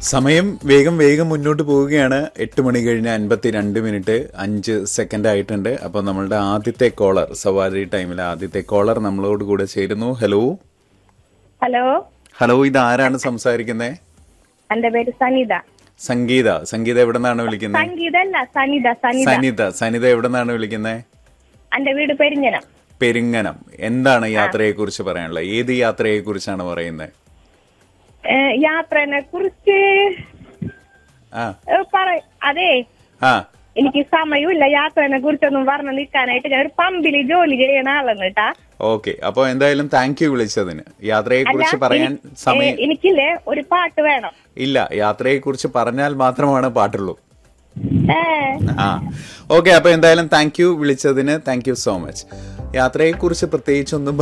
സമയം വേഗം വേഗം മുന്നോട്ട് പോവുകയാണ് എട്ട് മണി കഴിഞ്ഞ് അൻപത്തി രണ്ട് മിനിറ്റ് അഞ്ച് സെക്കൻഡ് ആയിട്ടുണ്ട് അപ്പോൾ നമ്മളുടെ ആദ്യത്തെ കോളർ സവാരി ടൈമിലെ ആദ്യത്തെ കോളർ നമ്മളോട് കൂടെ ചേരുന്നു ഹലോ ഹലോ ഹലോ ഇത് ആരാണ് സംസാരിക്കുന്നത് എന്റെ പേര് സനിത സംഗീത സംഗീത എവിടെ നിന്നാണ് വിളിക്കുന്നത് സംഗീത അല്ല സനിത സനിത സനിത സനിത എവിടെ നിന്നാണ് വിളിക്കുന്നത് എന്റെ വീട് പെരിഞ്ഞനം പെരിങ്ങനം എന്താണ് യാത്രയെ കുറിച്ച് പറയാനുള്ളത് ഏത് യാത്രയെ കുറിച്ചാണ് പറയുന്നത് ഏ, യാത്രനെ കുറിച്ച് ആ ഏ, പറ അതെ ആ എനിക്ക് സമയമില്ല യാത്രനെ കുറിച്ചൊന്നും പറഞ്ഞു നിൽക്കാനായിട്ട് ഞാൻ ഒരു പമ്പില് ജോലി ചെയ്യണ ആളാണ് കേട്ടാ ഓക്കെ അപ്പൊ എന്തായാലും താങ്ക് യു വിളിച്ചതിന് യാത്രയെ കുറിച്ച് പറയാൻ എനി- സമയം ഏ, എനിക്കില്ലേ ഒരു പാട്ട് വേണം ഇല്ല യാത്രയെ കുറിച്ച് പറഞ്ഞാൽ മാത്രമാണ് പാട്ടുള്ളൂ ഏ ആ ഓക്കെ അപ്പൊ എന്തായാലും താങ്ക് യു വിളിച്ചതിന് താങ്ക് യു സോ മച്ച് യാത്രയെ കുറിച്ച് പ്രത്യേകിച്ചൊന്നും